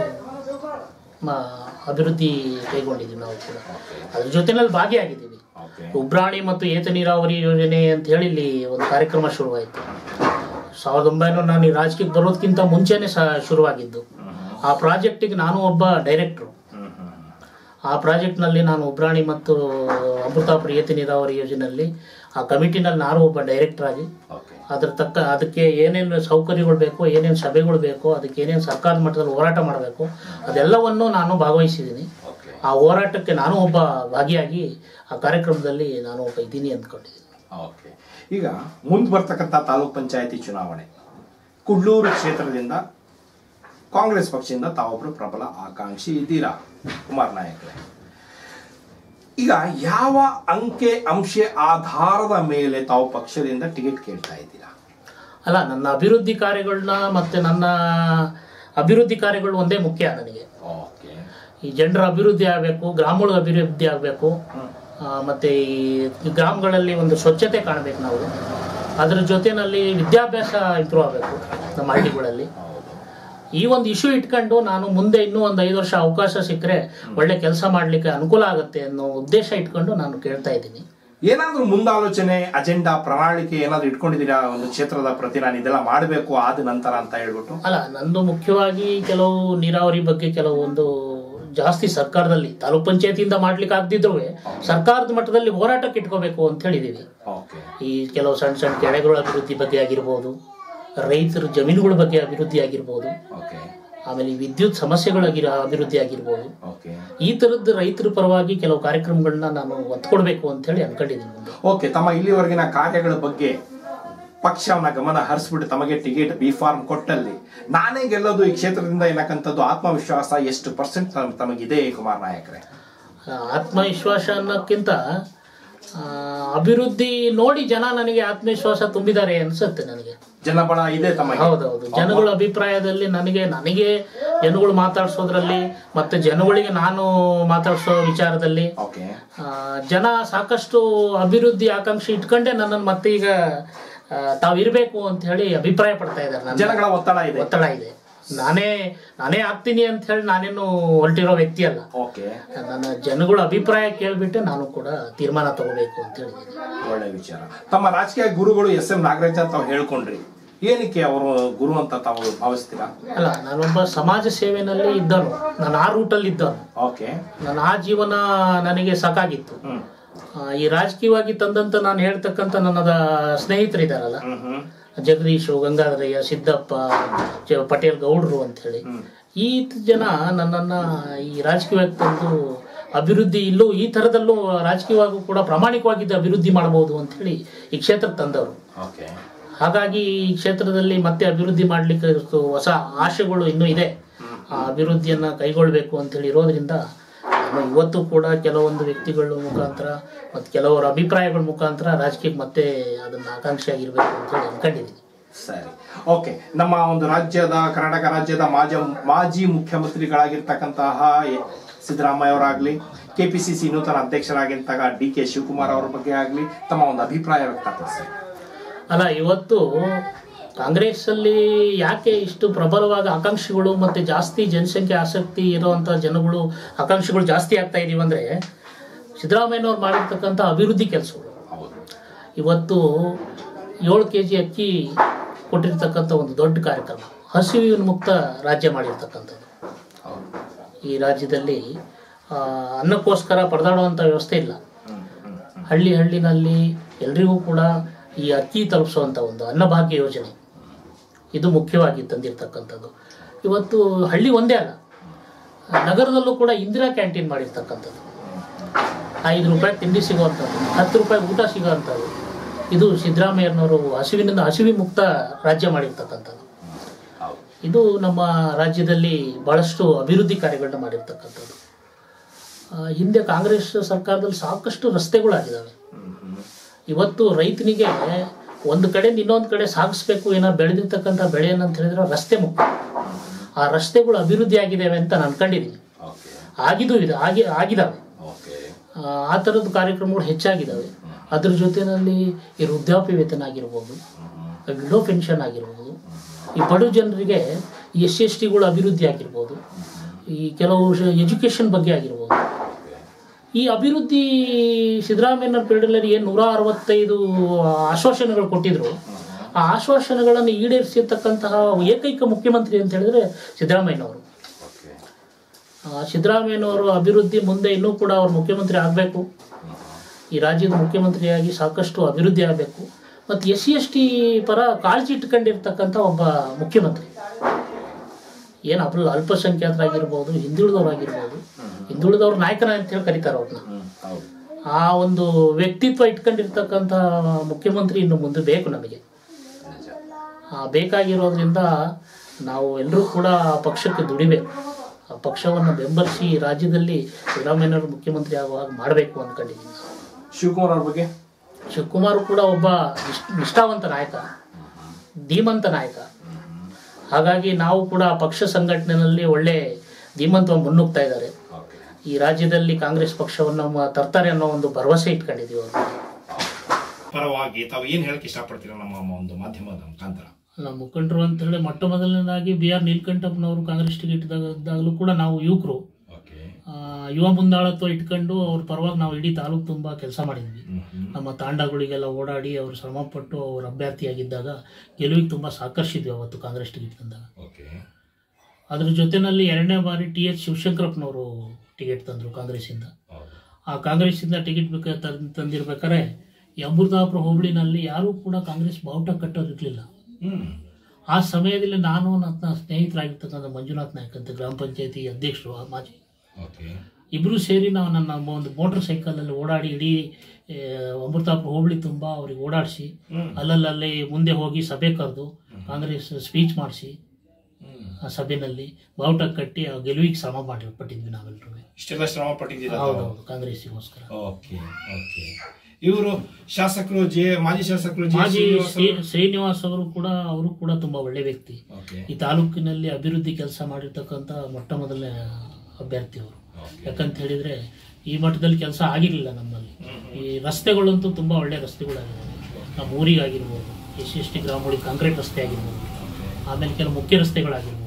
ಮ- ಅಭಿವೃದ್ಧಿ ಕೈಗೊಂಡಿದ್ದೀವಿ ನಾವು ಕೂಡ ಅದ್ರ ಜೊತೆನಲ್ಲಿ ಭಾಗಿಯಾಗಿದ್ದೀವಿ ಓಕೆ ಉಬ್ರಾಣಿ ಮತ್ತು ಏತ ನೀರಾವರಿ ಯೋಜನೆ ಅಂತ ಹೇಳಿ ಇಲ್ಲಿ ಒಂದು ಕಾರ್ಯಕ್ರಮ ಶುರುವಾಯಿತು ಸಾವಿರದ ಒಂಬೈನೂರ ನಾನು ಈ ರಾಜಕೀಯಕ್ಕೆ ಬರೋದಕ್ಕಿಂತ ಮುಂಚೆನೆ ಸಹ ಶುರುವಾಗಿದ್ದು ಆ ಪ್ರಾಜೆಕ್ಟಿಗೆ ನಾನು ಒಬ್ಬ ಡೈರೆಕ್ಟ್ರು ಆ ಪ್ರಾಜೆಕ್ಟ್ನಲ್ಲಿ ನಾನು ಉಬ್ರಾಣಿ ಮತ್ತು ಅಮೃತಾಪುರ ಏತ ನೀರಾವರಿ ಯೋಜನೆಯಲ್ಲಿ ಆ ಕಮಿಟಿನಲ್ಲಿ ನಾನು ಒಬ್ಬ ಡೈರೆಕ್ಟರ್ ಆಗಿ ಓಕೆ ಅದ್ರ ತಕ್ಕ ಅದಕ್ಕೆ ಏನೇನು ಸೌಕರ್ಯಗಳು ಬೇಕು ಏನೇನು ಸಭೆಗಳು ಬೇಕು ಅದಕ್ಕೆ ಏನೇನು ಸರ್ಕಾರದ ಮಟ್ಟದಲ್ಲಿ ಹೋರಾಟ ಮಾಡಬೇಕು ಅದೆಲ್ಲವನ್ನು ನಾನು ಭಾಗವಹಿಸಿದ್ದೀನಿ ಓಕೆ ಆ ಹೋರಾಟಕ್ಕೆ ನಾನು ಒಬ್ಬ ಭಾಗಿಯಾಗಿ ಆ ಕಾರ್ಯಕ್ರಮದಲ್ಲಿ ನಾನು ಒಬ್ಬ ಇದ್ದೀನಿ ಅಂದ್ಕೊಂಡಿದ್ದೀನಿ ಓಕೆ ಈಗ ಮುಂದೆ ಬರ್ತಕ್ಕಂಥ ತಾಲೂಕ್ ಪಂಚಾಯತಿ ಚುನಾವಣೆ ಕುಡ್ಲೂರು ಕ್ಷೇತ್ರದಿಂದ ಕಾಂಗ್ರೆಸ್ ಪಕ್ಷದಿಂದ ತಾವೊಬ್ರು ಪ್ರಬಲ ಆಕಾಂಕ್ಷಿ ಇದ್ದೀರಾ ಕುಮಾರ್ ನಾಯಕರೇ ಈಗ ಯಾವ ಅಂಕೆ ಅಂಶೆ ಆಧಾರದ ಮೇಲೆ ತಾವು ಪಕ್ಷದಿಂದ ಟಿಕೆಟ್ ಕೇಳ್ತಾ ಇದ್ದೀರಾ ಅಲ್ಲ ನನ್ನ ಅಭಿವೃದ್ಧಿ ಕಾರ್ಯಗಳನ್ನ ಮತ್ತೆ ನನ್ನ ಅಭಿವೃದ್ಧಿ ಕಾರ್ಯಗಳು ಒಂದೇ ಮುಖ್ಯ ನನಗೆ ಓಕೆ ಈ ಜನರ ಅಭಿವೃದ್ಧಿ ಆಗಬೇಕು ಗ್ರಾಮಗಳ ಅಭಿವೃದ್ಧಿ ಆಗಬೇಕು ಮತ್ತು ಈ ಗ್ರಾಮಗಳಲ್ಲಿ ಒಂದು ಸ್ವಚ್ಛತೆ ಕಾಣಬೇಕು ನಾವು ಅದರ ಜೊತೆಯಲ್ಲಿ ವಿದ್ಯಾಭ್ಯಾಸ ಇಂಪ್ರೂವ್ ಆಗಬೇಕು ನಮ್ಮ ಹಳ್ಳಿಗಳಲ್ಲಿ ಹೌದು ಈ ಒಂದು ಇಶ್ಯೂ ಇಟ್ಕೊಂಡು ನಾನು ಮುಂದೆ ಇನ್ನೂ ಒಂದು ಐದು ವರ್ಷ ಅವಕಾಶ ಸಿಕ್ಕರೆ ಒಳ್ಳೆ ಕೆಲಸ ಮಾಡಲಿಕ್ಕೆ ಅನುಕೂಲ ಆಗುತ್ತೆ ಅನ್ನೋ ಉದ್ದೇಶ ಇಟ್ಕೊಂಡು ನಾನು ಕೇಳ್ತಾ ಇದ್ದೀನಿ ಏನಾದ್ರೂ ಮುಂದಾಲೋಚನೆ ಅಜೆಂಡಾ ಪ್ರಣಾಳಿಕೆ ಏನಾದ್ರು ಇಟ್ಕೊಂಡಿದ್ದೀರಾ ಒಂದು ಕ್ಷೇತ್ರದ ಪ್ರತಿ ನಾನು ಇದೆಲ್ಲ ಮಾಡಬೇಕು ಆದ ನಂತರ ಅಂತ ಹೇಳ್ಬಿಟ್ಟು ಅಲ್ಲ ನಂದು ಮುಖ್ಯವಾಗಿ ಕೆಲವು ನೀರಾವರಿ ಬಗ್ಗೆ ಕೆಲವೊಂದು ಜಾಸ್ತಿ ಸರ್ಕಾರದಲ್ಲಿ ತಾಲೂಕ್ ಪಂಚಾಯತಿಯಿಂದ ಮಾಡ್ಲಿಕ್ಕೆ ಆಗದಿದ್ರು ಸರ್ಕಾರದ ಮಟ್ಟದಲ್ಲಿ ಹೋರಾಟಕ್ಕೆ ಇಟ್ಕೋಬೇಕು ಅಂತ ಹೇಳಿದೀವಿ ಓಕೆ ಈ ಕೆಲವು ಸಣ್ಣ ಸಣ್ಣ ಕೆರೆಗಳ ಅಭಿವೃದ್ಧಿ ಬಗ್ಗೆ ಆಗಿರ್ಬೋದು ರೈತರ ಜಮೀನುಗಳ ಬಗ್ಗೆ ಅಭಿವೃದ್ಧಿ ಆಗಿರ್ಬೋದು ಓಕೆ ಆಮೇಲೆ ಈ ವಿದ್ಯುತ್ ಸಮಸ್ಯೆಗಳ ಆಗಿರ- ಅಭಿವೃದ್ಧಿ ಆಗಿರ್ಬೋದು ಓಕೆ ಈ ತರದ್ದು ರೈತರ ಪರವಾಗಿ ಕೆಲವು ಕಾರ್ಯಕ್ರಮಗಳನ್ನ ನಾನು ಒತ್ತು ಕೊಡಬೇಕು ಅಂತ ಹೇಳಿ ಅನ್ಕೊಂಡಿದ್ದೀನಿ ಮುಂದೆ ಓಕೆ ತಮ್ಮ ಇಲ್ಲಿವರೆಗಿನ ಕಾರ್ಯಗಳ ಬಗ್ಗೆ ಪಕ್ಷವನ್ನ ಗಮನ ಹರಿಸ್ಬಿಟ್ಟು ತಮಗೆ ಟಿಕೆಟ್ ಬಿ ಫಾರ್ಮ್ ಕೊಟ್ಟಲ್ಲಿ ನಾನೇ ಗೆಲ್ಲೋದು ಈ ಕ್ಷೇತ್ರದಿಂದ ಏನಕ್ಕಂಥದ್ದು ಆತ್ಮವಿಶ್ವಾಸ ಎಷ್ಟು ಪರ್ಸೆಂಟ್ ತಮಗಿದೆ ಕುಮಾರ್ ನಾಯಕರೇ ಆ, ಆತ್ಮವಿಶ್ವಾಸ ಅನ್ನೋಕ್ಕಿಂತ ಆ, ಅಭಿವೃದ್ಧಿ ನೋಡಿ ಜನ ನನಗೆ ಆತ್ಮವಿಶ್ವಾಸ ತುಂಬಿದ್ದಾರೆ ಅನ್ಸುತ್ತೆ ನನಗೆ ಜನಬಳ ಇದೆ ತಮಗೆ ಹೌದೌದು ಜನಗಳ ಅಭಿಪ್ರಾಯದಲ್ಲಿ ನನಗೆ ನನಗೆ ಜನಗಳು ಮಾತಾಡ್ಸೋದ್ರಲ್ಲಿ ಮತ್ತೆ ಜನಗಳಿಗೆ ನಾನು ಮಾತಾಡ್ಸೋ ವಿಚಾರದಲ್ಲಿ ಓಕೆ ಆ, ಜನ ಸಾಕಷ್ಟು ಅಭಿವೃದ್ಧಿ ಆಕಾಂಕ್ಷೆ ಇಟ್ಕೊಂಡೆ ನನ್ನನ್ನು ಮತ್ತೆ ಈಗ ಆ, ತಾವಿರ್ಬೇಕು ಅಂತ ಹೇಳಿ ಅಭಿಪ್ರಾಯ ಪಡ್ತಾ ಇದ್ದಾರೆ ನನ್ನ ಜನಗಳ ಒತ್ತಡ ಇದೆ ಒತ್ತಡ ಇದೆ ನಾನೇ ನಾನೇ ಆಗ್ತೀನಿ ಅಂತ ಹೇಳಿ ನಾನೇನು ಹೊರಟಿರೋ ವ್ಯಕ್ತಿ ಅಲ್ಲ ಓಕೆ ನನ್ನ ಜನಗಳ ಅಭಿಪ್ರಾಯ ಕೇಳ್ಬಿಟ್ಟು ನಾನು ಕೂಡ ತೀರ್ಮಾನ ತಗೋಬೇಕು ಅಂತ ಹೇಳಿದ್ದೀನಿ ಒಳ್ಳೆ ವಿಚಾರ ತಮ್ಮ ರಾಜಕೀಯ ಗುರುಗಳು ಎಸ್ ಎಂ ನಾಗರಾಜ್ ಅಂತ ತಾವು ಹೇಳ್ಕೊಂಡ್ರಿ ಏನಕ್ಕೆ ಅವರು ಗುರು ಅಂತ ತಾವು ಭಾವಿಸ್ತೀರಾ ಅಲ್ಲ ನಾನೊಬ್ಬ ಸಮಾಜ ಸೇವೆನಲ್ಲಿ ಇದ್ದನು ನಾನು ಆ ರೂಟಲ್ಲಿ ಇದ್ದನು ಓಕೆ ನಾನು ಆ ಜೀವನ ನನಗೆ ಸಾಕಾಗಿತ್ತು ಹ್ಮ್ ಆ, ಈ ರಾಜಕೀಯವಾಗಿ ತಂದಂತ ನಾನು ಹೇಳ್ತಕ್ಕಂಥ ನನ್ನ ಸ್ನೇಹಿತರಿದ್ದಾರಲ್ಲ ಹ್ಮ್ ಹ್ಮ್ ಜಗದೀಶು ಗಂಗಾಧರಯ್ಯ ಸಿದ್ದಪ್ಪ ಜ- ಪಟೇಲ್ ಗೌಡ್ರು ಅಂತ ಹೇಳಿ ಹ್ಮ್. ಈ ಜನ ನನ್ನನ್ನ ಈ ರಾಜಕೀಯವಾಗಿ ತಂದು ಅಭಿವೃದ್ಧಿ ಇಲ್ಲೂ ಈ ಥರದಲ್ಲೂ ರಾಜಕೀಯವಾಗೂ ಕೂಡ ಪ್ರಾಮಾಣಿಕವಾಗಿದ್ದು ಅಭಿವೃದ್ಧಿ ಮಾಡಬಹುದು ಅಂತ ಹೇಳಿ ಈ ಕ್ಷೇತ್ರಕ್ಕೆ ತಂದವರು ಓಕೆ ಹಾಗಾಗಿ ಈ ಕ್ಷೇತ್ರದಲ್ಲಿ ಮತ್ತೆ ಅಭಿವೃದ್ಧಿ ಮಾಡಲಿಕ್ಕೆ ಹೊಸ ಆಶೆಗಳು ಇನ್ನೂ ಇದೆ ಆ ಅಭಿವೃದ್ಧಿಯನ್ನ ಕೈಗೊಳ್ಳಬೇಕು ಅಂತೇಳಿ ಇರೋದ್ರಿಂದ ನಾನು ಇವತ್ತು ಕೂಡ ಕೆಲವೊಂದು ವ್ಯಕ್ತಿಗಳ ಮುಖಾಂತರ ಮತ್ತು ಕೆಲವರ ಅಭಿಪ್ರಾಯಗಳ ಮುಖಾಂತರ ರಾಜಕೀಯಕ್ಕೆ ಮತ್ತೆ ಅದನ್ನ ಆಕಾಂಕ್ಷಿಯಾಗಿರ್ಬೇಕು ಅಂತ ಹೇಳಿ ಅನ್ಕೊಂಡಿದ್ದೀನಿ ಸರಿ ಓಕೆ ನಮ್ಮ ಒಂದು ರಾಜ್ಯದ ಕರ್ನಾಟಕ ರಾಜ್ಯದ ಮಾಜ ಮಾಜಿ ಮುಖ್ಯಮಂತ್ರಿಗಳಾಗಿರ್ತಕ್ಕಂತಹ ಸಿದ್ದರಾಮಯ್ಯ ಅವರಾಗ್ಲಿ ಕೆಪಿಸಿಸಿ ನೂತನ ಅಧ್ಯಕ್ಷರಾಗಿದ್ದಾಗ ಡಿ ಕೆ ಶಿವಕುಮಾರ್ ಅವರ ಬಗ್ಗೆ ಆಗಲಿ ತಮ್ಮ ಒಂದು ಅಭಿಪ್ರಾಯ ವ್ಯಕ್ತಪಡಿಸಿ ಅಲ್ಲ ಇವತ್ತು ಕಾಂಗ್ರೆಸ್ಸಲ್ಲಿ ಯಾಕೆ ಇಷ್ಟು ಪ್ರಬಲವಾಗಿ ಆಕಾಂಕ್ಷಿಗಳು ಮತ್ತು ಜಾಸ್ತಿ ಜನಸಂಖ್ಯೆ ಆಸಕ್ತಿ ಇರುವಂಥ ಜನಗಳು ಆಕಾಂಕ್ಷಿಗಳು ಜಾಸ್ತಿ ಆಗ್ತಾ ಇದೀವಿ ಅಂದರೆ ಸಿದ್ದರಾಮಯ್ಯನವ್ರು ಮಾಡಿರ್ತಕ್ಕಂಥ ಅಭಿವೃದ್ಧಿ ಕೆಲಸಗಳು ಹೌದು ಇವತ್ತು ಏಳು ಕೆ ಜಿ ಅಕ್ಕಿ ಕೊಟ್ಟಿರ್ತಕ್ಕಂಥ ಒಂದು ದೊಡ್ಡ ಕಾರ್ಯಕ್ರಮ ಹಸಿವಿನ ಮುಕ್ತ ರಾಜ್ಯ ಮಾಡಿರ್ತಕ್ಕಂಥದ್ದು ಹೌದು ಈ ರಾಜ್ಯದಲ್ಲಿ ಆ, ಅನ್ನಕ್ಕೋಸ್ಕರ ಪರದಾಡುವಂಥ ವ್ಯವಸ್ಥೆ ಇಲ್ಲ ಹ್ಮ್, ಹ್ಮ್, ಹ್ಮ್. ಹಳ್ಳಿ ಹಳ್ಳಿನಲ್ಲಿ ಎಲ್ರಿಗೂ ಕೂಡ ಈ ಅಕ್ಕಿ ತಲುಪಿಸುವಂಥ ಒಂದು ಅನ್ನಭಾಗ್ಯ ಯೋಜನೆ ಇದು ಮುಖ್ಯವಾಗಿ ತಂದಿರ್ತಕ್ಕಂಥದ್ದು ಇವತ್ತು ಹಳ್ಳಿ ಒಂದೇ ಅಲ್ಲ ನಗರದಲ್ಲೂ ಕೂಡ ಇಂದಿರಾ ಕ್ಯಾಂಟೀನ್ ಮಾಡಿರ್ತಕ್ಕಂಥದ್ದು ಐದು ರೂಪಾಯಿ ತಿಂಡಿ ಸಿಗುವಂಥದ್ದು ಹತ್ತು ರೂಪಾಯಿ ಊಟ ಸಿಗುವಂಥದ್ದು ಇದು ಸಿದ್ದರಾಮಯ್ಯನವರು ಹಸಿವಿನಿಂದ ಹಸಿವಿ ಮುಕ್ತ ರಾಜ್ಯ ಮಾಡಿರ್ತಕ್ಕಂಥದ್ದು ಹೌದು ಇದು ನಮ್ಮ ರಾಜ್ಯದಲ್ಲಿ ಬಹಳಷ್ಟು ಅಭಿವೃದ್ಧಿ ಕಾರ್ಯಗಳನ್ನ ಮಾಡಿರ್ತಕ್ಕಂಥದ್ದು ಆ, ಹಿಂದೆ ಕಾಂಗ್ರೆಸ್ ಸರ್ಕಾರದಲ್ಲಿ ಸಾಕಷ್ಟು ರಸ್ತೆಗಳಾಗಿದ್ದಾವೆ ಹ್ಮ್, ಹ್ಮ್. ಇವತ್ತು ರೈತನಿಗೆ ಒಂದು ಕಡೆ ಇನ್ನೊಂದು ಕಡೆ ಸಾಗಿಸ್ಬೇಕು ಏನೋ ಬೆಳೆದಿರ್ತಕ್ಕಂಥ ಬೆಳೆ ಏನಂತ ಹೇಳಿದ್ರೆ ರಸ್ತೆ ಮುಖ್ಯ ಆ ರಸ್ತೆಗಳು ಅಭಿವೃದ್ಧಿ ಆಗಿದ್ದಾವೆ ಅಂತ ನಾನು ಅನ್ಕೊಂಡಿದ್ದೀನಿ ಓಕೆ ಆಗಿದ್ದು ಇದೆ ಆಗಿ ಆಗಿದ್ದಾವೆ ಓಕೆ ಆ, ಆ ಥರದ ಕಾರ್ಯಕ್ರಮಗಳು ಹೆಚ್ಚಾಗಿದ್ದಾವೆ ಅದ್ರ ಜೊತೆಯಲ್ಲಿ ಈ ವೃದ್ಧಾಪ್ಯ ವೇತನ ಆಗಿರ್ಬೋದು ವಿಡೋ ಪೆನ್ಷನ್ ಆಗಿರ್ಬೋದು ಈ ಬಡ ಜನರಿಗೆ ಎಸ್ ಸಿ ಎಸ್ ಟಿಗಳು ಅಭಿವೃದ್ಧಿ ಆಗಿರ್ಬೋದು ಈ ಕೆಲವು ಎಜುಕೇಷನ್ ಬಗ್ಗೆ ಆಗಿರ್ಬೋದು ಈ ಅಭಿವೃದ್ಧಿ ಸಿದ್ದರಾಮಯ್ಯನ ಪೀರಿಯಡಲ್ಲಿ ಏನು ನೂರ ಅರವತ್ತೈದು ಆಶ್ವಾಸನೆಗಳು ಕೊಟ್ಟಿದ್ರು ಆ ಆಶ್ವಾಸನೆಗಳನ್ನು ಈಡೇರಿಸಿರ್ತಕ್ಕಂತಹ ಏಕೈಕ ಮುಖ್ಯಮಂತ್ರಿ ಅಂತ ಹೇಳಿದ್ರೆ ಸಿದ್ದರಾಮಯ್ಯನವರು ಓಕೆ ಆ, ಸಿದ್ದರಾಮಯ್ಯನವರು ಅಭಿವೃದ್ಧಿ ಮುಂದೆ ಇನ್ನೂ ಕೂಡ ಅವರು ಮುಖ್ಯಮಂತ್ರಿ ಆಗಬೇಕು ಈ ರಾಜ್ಯದ ಮುಖ್ಯಮಂತ್ರಿಯಾಗಿ ಸಾಕಷ್ಟು ಅಭಿವೃದ್ಧಿ ಆಗಬೇಕು ಮತ್ತು ಎಸ್ ಸಿ ಎಸ್ ಟಿ ಪರ ಕಾಳಜಿ ಇಟ್ಕೊಂಡಿರ್ತಕ್ಕಂಥ ಒಬ್ಬ ಮುಖ್ಯಮಂತ್ರಿ ಏನು ಅಲ್ಪ ಅಲ್ಪಸಂಖ್ಯಾತರಾಗಿರ್ಬೋದು ಹಿಂದುಳಿದವರಾಗಿರ್ಬೋದು ಹಿಂದುಳಿದವ್ರ ನಾಯಕನ ಅಂತ ಹೇಳಿ ಕರೀತಾರೆ ಅವ್ರನ್ನ ಹ್ಮ್ ಹೌದು ಆ ಒಂದು ವ್ಯಕ್ತಿತ್ವ ಇಟ್ಕೊಂಡಿರ್ತಕ್ಕಂಥ ಮುಖ್ಯಮಂತ್ರಿ ಇನ್ನು ಮುಂದೆ ಬೇಕು ನಮಗೆ ನಿಜ ಆ ಬೇಕಾಗಿರೋದ್ರಿಂದ ನಾವು ಎಲ್ಲರೂ ಕೂಡ ಆ ಪಕ್ಷಕ್ಕೆ ದುಡಿಬೇಕು ಆ ಪಕ್ಷವನ್ನು ಬೆಂಬಲಿಸಿ ರಾಜ್ಯದಲ್ಲಿ ಸಿದ್ದರಾಮಯ್ಯನವರು ಮುಖ್ಯಮಂತ್ರಿ ಆಗುವಾಗ ಮಾಡಬೇಕು ಅಂದ್ಕೊಂಡಿದ್ದೀನಿ ಶಿವಕುಮಾರ್ ಅವ್ರ ಬಗ್ಗೆ ಶಿವಕುಮಾರ್ ಕೂಡ ಒಬ್ಬ ನಿಷ್ಠ- ನಿಷ್ಠಾವಂತ ನಾಯಕ ಧೀಮಂತ ನಾಯಕ ಹಾಗಾಗಿ ನಾವು ಕೂಡ ಪಕ್ಷ ಸಂಘಟನೆಯಲ್ಲಿ ಒಳ್ಳೆ ಧೀಮಂತವಾಗಿ ಮುನ್ನುಗ್ತಾ ಇದ್ದಾರೆ ಓಕೆ ಈ ರಾಜ್ಯದಲ್ಲಿ ಕಾಂಗ್ರೆಸ್ ಪಕ್ಷವನ್ನು ಮ- ತರ್ತಾರೆ ಅನ್ನೋ ಒಂದು ಭರವಸೆ ಇಟ್ಕೊಂಡಿದ್ದೀವಿ ಅವರು ಪರವಾಗಿ ತಾವು ಏನ್ ಹೇಳಕ್ ಇಷ್ಟಪಡ್ತೀರಾ ನಮ್ಮ ಒಂದು ಮಾಧ್ಯಮದ ಮುಖಾಂತರ ನಮ್ಮ ಮುಖಂಡರು ಅಂತ ಹೇಳಿ ಮೊಟ್ಟ ಮೊದಲನೇದಾಗಿ ಬಿ ಆರ್ ನೀಲಕಂಠಪ್ಪನವರು ಕಾಂಗ್ರೆಸ್ ಟಿಕೆಟ್ ಇದ್ದಾಗಲೂ ಕೂಡ ನಾವು ಯುವಕರು ಓಕೆ ಆ, ಯುವ ಮುಂದಾಳತ್ವ ಇಟ್ಕೊಂಡು ಅವ್ರ ಪರವಾಗಿ ನಾವು ಇಡೀ ತಾಲೂಕು ತುಂಬ ಕೆಲಸ ಮಾಡಿದ್ವಿ ನಮ್ಮ ತಾಂಡಗಳಿಗೆಲ್ಲ ಓಡಾಡಿ ಅವರು ಶ್ರಮಪಟ್ಟು ಅವ್ರ ಅಭ್ಯರ್ಥಿಯಾಗಿದ್ದಾಗ ಗೆಲುವಿಗೆ ತುಂಬ ಸಹಕರಿಸಿದ್ವಿ ಅವತ್ತು ಕಾಂಗ್ರೆಸ್ ಟಿಕೆಟ್ ತಂದಾಗ ಓಕೆ ಅದ್ರ ಜೊತೆಯಲ್ಲಿ ಎರಡನೇ ಬಾರಿ ಟಿ ಎಚ್ ಶಿವಶಂಕರಪ್ಪನವರು ಟಿಕೆಟ್ ತಂದರು ಕಾಂಗ್ರೆಸ್ಸಿಂದ ಹೌದು ಆ ಕಾಂಗ್ರೆಸ್ಸಿಂದ ಟಿಕೆಟ್ ಬೇಕ ತಂದ್- ತಂದಿರ್ಬೇಕಾದ್ರೆ ಈ ಅಮೃತಾಪುರ ಹೋಬಳಿನಲ್ಲಿ ಯಾರೂ ಕೂಡ ಕಾಂಗ್ರೆಸ್ ಬಾವುಟ ಕಟ್ಟೋರು ಇರಲಿಲ್ಲ ಹ್ಮ್ ಆ ಸಮಯದಲ್ಲಿ ನಾನು ನನ್ನ ಸ್ನೇಹಿತರಾಗಿರ್ತಕ್ಕಂಥ ಮಂಜುನಾಥ್ ನಾಯ್ಕ್ ಅಂತ ಗ್ರಾಮ ಪಂಚಾಯತಿ ಅಧ್ಯಕ್ಷರು ಆ ಮಾಜಿ ಓಕೆ ಇಬ್ಬರು ಸೇರಿ ನಾವು ನನ್ನ ಒಂದು ಮೋಟರ್ ಸೈಕಲಲ್ಲಿ ಓಡಾಡಿ ಇಡೀ ಆ, ಅಮೃತಾಪುರ ಹೋಬಳಿ ತುಂಬ ಅವ್ರಿಗೆ ಓಡಾಡಿಸಿ ಹ್ಮ್ ಅಲ್ಲಲ್ಲಿ ಮುಂದೆ ಹೋಗಿ ಸಭೆ ಕರೆದು ಕಾಂಗ್ರೆಸ್ ಸ್ಪೀಚ್ ಮಾಡಿಸಿ ಹ್ಮ್ ಆ ಸಭೆಯಲ್ಲಿ ಬಾವುಟ ಕಟ್ಟಿ ಆ ಗೆಲುವಿಗೆ ಶ್ರಮ ಮಾಡಿಪಟ್ಟಿದ್ವಿ ನಾವೆಲ್ಲರೂ ಇಷ್ಟೆಲ್ಲ ಶ್ರಮ ಪಟ್ಟಿದ್ದೀರಾ ಹೌದೌದು ಕಾಂಗ್ರೆಸ್ಸಿಗೋಸ್ಕರ ಓಕೆ ಓಕೆ ಇವರು ಶಾಸಕರು ಜೆ ಮಾಜಿ ಶಾಸಕರು ಜೆ ಮಾಜಿ ಶ್ರೀನಿವಾಸ್ ಶ್ರೀ- ಶ್ರೀನಿವಾಸ್ ಅವರು ಕೂಡ ಅವರು ಕೂಡ ತುಂಬಾ ಒಳ್ಳೆ ವ್ಯಕ್ತಿ ಓಕೆ ಈ ತಾಲೂಕಿನಲ್ಲಿ ಅಭಿವೃದ್ಧಿ ಕೆಲಸ ಮಾಡಿರ್ತಕ್ಕಂಥ ಮೊಟ್ಟ ಮೊದಲನೇ ಅಭ್ಯರ್ಥಿ ಅವರು ಯಾಕಂತ ಹೇಳಿದ್ರೆ ಈ ಮಟ್ಟದಲ್ಲಿ ಕೆಲಸ ಆಗಿರಲಿಲ್ಲ ನಮ್ಮಲ್ಲಿ ಈ ರಸ್ತೆಗಳಂತೂ ತುಂಬಾ ಒಳ್ಳೆ ರಸ್ತೆಗಳಾಗಿದ್ದಾವೆ ನಮ್ಮ ಊರಿಗಾಗಿರ್ಬೋದು ಎಸ್ ಎಸ್ ಟಿ ಗ್ರಾಮಗಳಿಗೆ ಕಾಂಕ್ರೀಟ್ ರಸ್ತೆ ಆಗಿರ್ಬೋದು ಆಮೇಲೆ ಕೆಲವು ಮುಖ್ಯ ರಸ್ತೆಗಳಾಗಿರ್ಬೋದು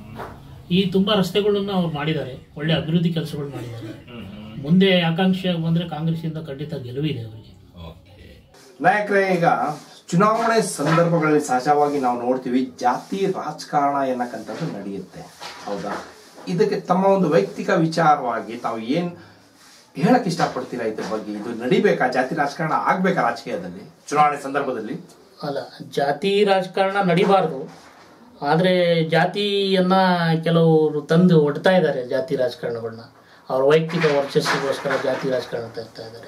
ಈ ತುಂಬಾ ರಸ್ತೆಗಳನ್ನು ಅವ್ರು ಮಾಡಿದ್ದಾರೆ ಒಳ್ಳೆ ಅಭಿವೃದ್ಧಿ ಕೆಲಸಗಳು ಮಾಡಿದ್ದಾರೆ ಮುಂದೆ ಆಕಾಂಕ್ಷೆಯಾಗಿ ಬಂದ್ರೆ ಕಾಂಗ್ರೆಸ್ಸಿಂದ ಖಂಡಿತ ಗೆಲುವಿದೆ ಅವರಿಗೆ ಓಕೆ ನಾಯಕರೇ ಈಗ ಚುನಾವಣೆ ಸಂದರ್ಭಗಳಲ್ಲಿ ಸಹಜವಾಗಿ ನಾವು ನೋಡ್ತೀವಿ ಜಾತಿ ರಾಜಕಾರಣ ಎನ್ನಕ್ಕಂಥದ್ದು ನಡೆಯುತ್ತೆ ಹೌದಾ ಇದಕ್ಕೆ ತಮ್ಮ ಒಂದು ವೈಯಕ್ತಿಕ ವಿಚಾರವಾಗಿ ತಾವು ಏನ್ ಹೇಳಕ್ ಇಷ್ಟಪಡ್ತೀರಾ ಇದ್ರ ಬಗ್ಗೆ ಇದು ನಡಿಬೇಕಾ ಜಾತಿ ರಾಜಕಾರಣ ಆಗ್ಬೇಕಾ ರಾಜಕೀಯದಲ್ಲಿ ಚುನಾವಣೆ ಸಂದರ್ಭದಲ್ಲಿ ಅಲ್ಲ ಜಾತಿ ರಾಜಕಾರಣ ನಡಿಬಾರ್ದು ಆದರೆ ಜಾತಿಯನ್ನ ಕೆಲವರು ತಂದು ಒಡ್ತಾ ಇದ್ದಾರೆ ಜಾತಿ ರಾಜಕಾರಣಗಳನ್ನ ಅವ್ರ ವೈಯಕ್ತಿಕ ವರ್ಚಸ್ಸಿಗೋಸ್ಕರ ಜಾತಿ ರಾಜಕಾರಣ ತರ್ತಾ ಇದ್ದಾರೆ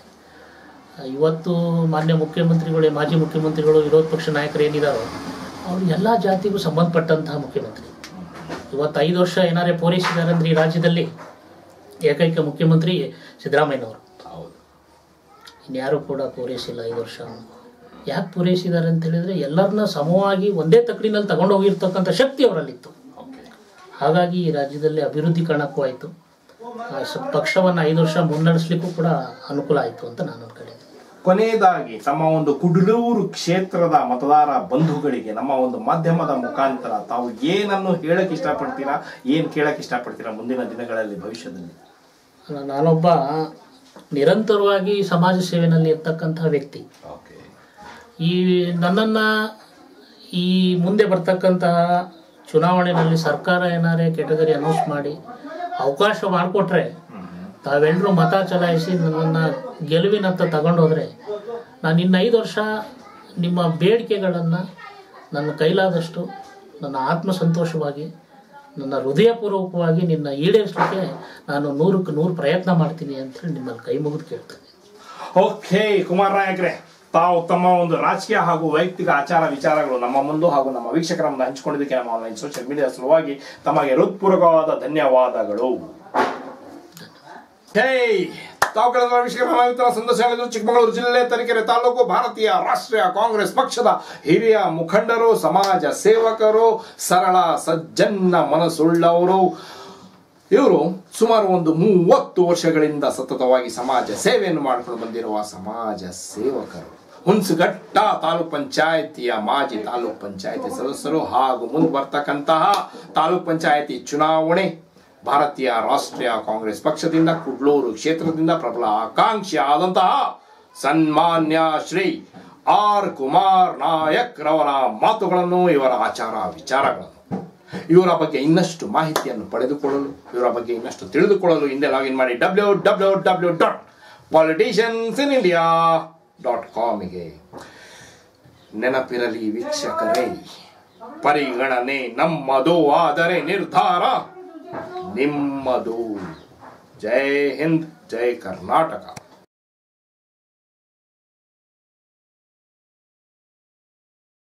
ಇವತ್ತು ಮಾನ್ಯ ಮುಖ್ಯಮಂತ್ರಿಗಳು ಮಾಜಿ ಮುಖ್ಯಮಂತ್ರಿಗಳು ವಿರೋಧ ಪಕ್ಷ ನಾಯಕರು ಏನಿದಾರೋ ಅವರು ಎಲ್ಲ ಜಾತಿಗೂ ಸಂಬಂಧಪಟ್ಟಂತಹ ಮುಖ್ಯಮಂತ್ರಿ ಇವತ್ತು ಐದು ವರ್ಷ ಏನಾರೇ ಪೂರೈಸಿದ್ದಾರೆ ಅಂದ್ರೆ ಈ ರಾಜ್ಯದಲ್ಲಿ ಏಕೈಕ ಮುಖ್ಯಮಂತ್ರಿ ಸಿದ್ದರಾಮಯ್ಯನವರು ಹೌದು ಇನ್ಯಾರು ಕೂಡ ಪೂರೈಸಿಲ್ಲ ಐದು ವರ್ಷ ಯಾಕೆ ಪೂರೈಸಿದ್ದಾರೆ ಅಂತ ಹೇಳಿದ್ರೆ ಎಲ್ಲರನ್ನ ಸಮವಾಗಿ ಒಂದೇ ತಕ್ಕಡಿನಲ್ಲಿ ತಗೊಂಡು ಹೋಗಿರ್ತಕ್ಕಂಥ ಶಕ್ತಿ ಅವರಲ್ಲಿತ್ತು ಓಕೆ ಹಾಗಾಗಿ ಈ ರಾಜ್ಯದಲ್ಲಿ ಅಭಿವೃದ್ಧಿ ಕಾರಣಕ್ಕೂ ಆಯಿತು ಆ ಸ- ಪಕ್ಷವನ್ನು ಐದು ವರ್ಷ ಮುನ್ನಡೆಸ್ಲಿಕ್ಕೂ ಕೂಡ ಅನುಕೂಲ ಆಯಿತು ಅಂತ ನಾನು ಅನ್ಕೊಂಡಿದ್ದೀನಿ ಕೊನೆಯದಾಗಿ ತಮ್ಮ ಒಂದು ಕುಡ್ಲೂರು ಕ್ಷೇತ್ರದ ಮತದಾರ ಬಂಧುಗಳಿಗೆ ನಮ್ಮ ಒಂದು ಮಾಧ್ಯಮದ ಮುಖಾಂತರ ತಾವು ಏನನ್ನು ಹೇಳಕ್ ಇಷ್ಟಪಡ್ತೀರಾ ಏನ್ ಕೇಳಕ್ ಇಷ್ಟಪಡ್ತೀರಾ ಮುಂದಿನ ದಿನಗಳಲ್ಲಿ ಭವಿಷ್ಯದಲ್ಲಿ ಅಲ್ಲ, ನಾನೊಬ್ಬ ನಿರಂತರವಾಗಿ ಸಮಾಜ ಸೇವೆಯಲ್ಲಿ ಇರ್ತಕ್ಕಂತಹ ವ್ಯಕ್ತಿ ಓಕೆ ಈ ನನ್ನನ್ನು ಈ ಮುಂದೆ ಬರ್ತಕ್ಕಂತಹ ಚುನಾವಣೆಯಲ್ಲಿ ಸರ್ಕಾರ ಏನಾರೇ ಕೆಟಗರಿ ಅನೌನ್ಸ್ ಮಾಡಿ ಅವಕಾಶ ಮಾಡಿಕೊಟ್ರೆ ತಾವೆಲ್ಲರೂ ಮತ ಚಲಾಯಿಸಿ ನನ್ನನ್ನು ಗೆಲುವಿನತ್ತ ತಗೊಂಡೋದ್ರೆ ನಾನು ಇನ್ನು ಐದು ವರ್ಷ ನಿಮ್ಮ ಬೇಡಿಕೆಗಳನ್ನು ನನ್ನ ಕೈಲಾದಷ್ಟು ನನ್ನ ಆತ್ಮಸಂತೋಷವಾಗಿ ನನ್ನ ಹೃದಯಪೂರ್ವಕವಾಗಿ ನಿನ್ನ ಈಡೇರಿಸಲಿಕ್ಕೆ ನಾನು ನೂರಕ್ಕೆ ನೂರು ಪ್ರಯತ್ನ ಮಾಡ್ತೀನಿ ಅಂತೇಳಿ ನಿಮ್ಮಲ್ಲಿ ಕೈ ಮುಗಿದು ಕೇಳ್ತೇನೆ ಓಕೆ ಕುಮಾರ್ ನಾಯಕ್ರೆ ತಾವು ತಮ್ಮ ಒಂದು ರಾಜಕೀಯ ಹಾಗೂ ವೈಯಕ್ತಿಕ ಆಚಾರ ವಿಚಾರಗಳು ನಮ್ಮ ಮುಂದೆ ಹಾಗೂ ನಮ್ಮ ವೀಕ್ಷಕರ ಮುಂದೆ ಹಂಚಿಕೊಂಡಿದ್ದಕ್ಕೆ ನಮ್ಮ ಆನ್ಲೈನ್ ಸೋಷಿಯಲ್ ಮೀಡಿಯಾ ಸಲುವಾಗಿ ತಮಗೆ ಹೃತ್ಪೂರ್ವಕವಾದ ಧನ್ಯವಾದಗಳು ಹೇ ತಾವು ಕಳೆದ ವೀಕ್ಷಕರ ನಾವಿತರ ಸಂದರ್ಶನ ಚಿಕ್ಕಮಗಳೂರು ಜಿಲ್ಲೆ ತರೀಕೆರೆ ತಾಲೂಕು ಭಾರತೀಯ ರಾಷ್ಟ್ರೀಯ ಕಾಂಗ್ರೆಸ್ ಪಕ್ಷದ ಹಿರಿಯ ಮುಖಂಡರು ಸಮಾಜ ಸೇವಕರು ಸರಳ ಸಜ್ಜನ್ನ ಮನಸ್ಸುಳ್ಳವರು ಇವರು ಸುಮಾರು ಒಂದು ಮೂವತ್ತು ವರ್ಷಗಳಿಂದ ಸತತವಾಗಿ ಸಮಾಜ ಸೇವೆಯನ್ನು ಮಾಡಿಕೊಂಡು ಬಂದಿರುವ ಸಮಾಜ ಸೇವಕರು ಹುಣಸುಘಟ್ಟ ತಾಲೂಕ್ ಪಂಚಾಯತಿಯ ಮಾಜಿ ತಾಲೂಕ್ ಪಂಚಾಯತಿ ಸದಸ್ಯರು ಹಾಗೂ ಮುಂದೆ ಬರ್ತಕ್ಕಂತಹ ತಾಲೂಕ್ ಪಂಚಾಯತಿ ಚುನಾವಣೆ ಭಾರತೀಯ ರಾಷ್ಟ್ರೀಯ ಕಾಂಗ್ರೆಸ್ ಪಕ್ಷದಿಂದ ಕುಡ್ಲೂರು ಕ್ಷೇತ್ರದಿಂದ ಪ್ರಬಲ ಆಕಾಂಕ್ಷಿ ಆದಂತಹ ಸನ್ಮಾನ್ಯ ಶ್ರೀ ಆರ್ ಕುಮಾರ್ ನಾಯಕ್ ರವರ ಮಾತುಗಳನ್ನು ಇವರ ಆಚಾರ ವಿಚಾರಗಳನ್ನು ಇವರ ಬಗ್ಗೆ ಇನ್ನಷ್ಟು ಮಾಹಿತಿಯನ್ನು ಪಡೆದುಕೊಳ್ಳಲು ಇವರ ಬಗ್ಗೆ ಇನ್ನಷ್ಟು ತಿಳಿದುಕೊಳ್ಳಲು ಹಿಂದೆ ಲಾಗಿನ್ ಮಾಡಿ W W W dot politicians in India dot ಕಾಮಿಗೆ ನೆನಪಿರಲಿ ವೀಕ್ಷಕರೇ ಪರಿಗಣನೆ ನಮ್ಮದು ಆದರೆ ನಿರ್ಧಾರ ನಿಮ್ಮದು ಜೈ ಹಿಂದ್ ಜೈ ಕರ್ನಾಟಕ